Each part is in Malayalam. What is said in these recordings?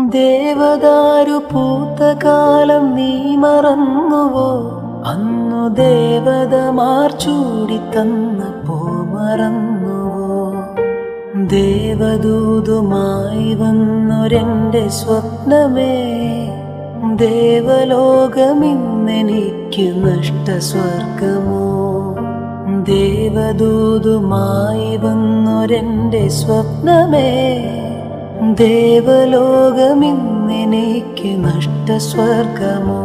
ദേവദാരു പൂത്ത കാലം നീ മറന്നുവോ അന്നു ദേവതമാർ ചൂടി തന്നപ്പോ മറന്നുവോ ദേവദൂതുമായി വന്നൊരെന്റെ സ്വപ്നമേ ദേവലോകമിന്നെനിക്ക് നഷ്ടസ്വർഗമോ ദേവദൂതുമായി വന്നൊരെന്റെ സ്വപ്നമേ ദേവലോകമിന്നെനിക്ക് നഷ്ടസ്വർഗമോ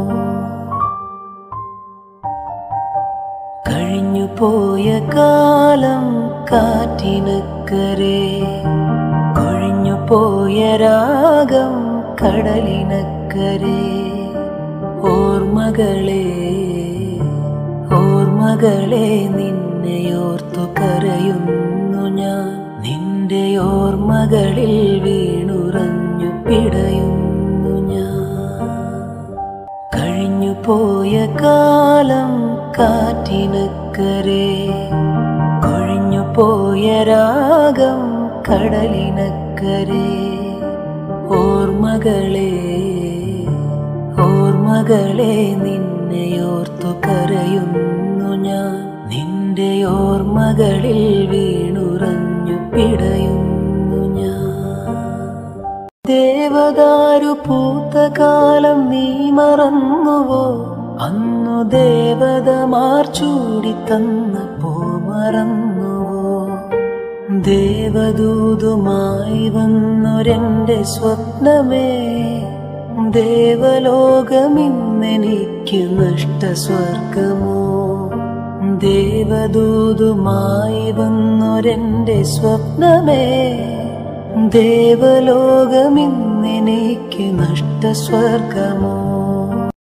കഴിഞ്ഞു പോയ കാലം കാറ്റിനക്കരെ കൊഴിഞ്ഞു പോയ രാഗം കടലിനക്കരെ ഓർമ്മകളെ ഓർമ്മകളെ നിന്നെയോർത്തു കരയുന്നു ഞാൻ നിന്റെ ഓർമ്മകളിൽ വീണുറഞ്ഞു പിടയുന്നു ഞാൻ കഴിഞ്ഞു പോയ കാലം കാറ്റിനക്കരെ കൊഴിഞ്ഞു പോയ രാഗം കടലിനക്കരെ ഓർമ്മകളെ ഓർമ്മകളെ നിന്നെയോർത്തു കരയുന്നു ഞാൻ നിന്റെ ഓർമ്മകളിൽ വീണുറഞ്ഞു പിടയുന്നു ഞാൻ ദേവദാരു പൂത്ത കാലം നീ മറന്നുവോ അന്നു ദേവതമാർ ചൂടി തന്നപ്പോ മറന്നുവോ ദേവദൂതുമായി വന്നൊരെന്റെ സ്വപ്നമേ ദേവലോകമിന്നെനിക്ക് നഷ്ടസ്വർഗമോ ദേവദൂതുമായി വന്നൊരെന്റെ സ്വപ്നമേ ദേവലോകമിന്നെനിക്ക് നഷ്ടസ്വർഗമോ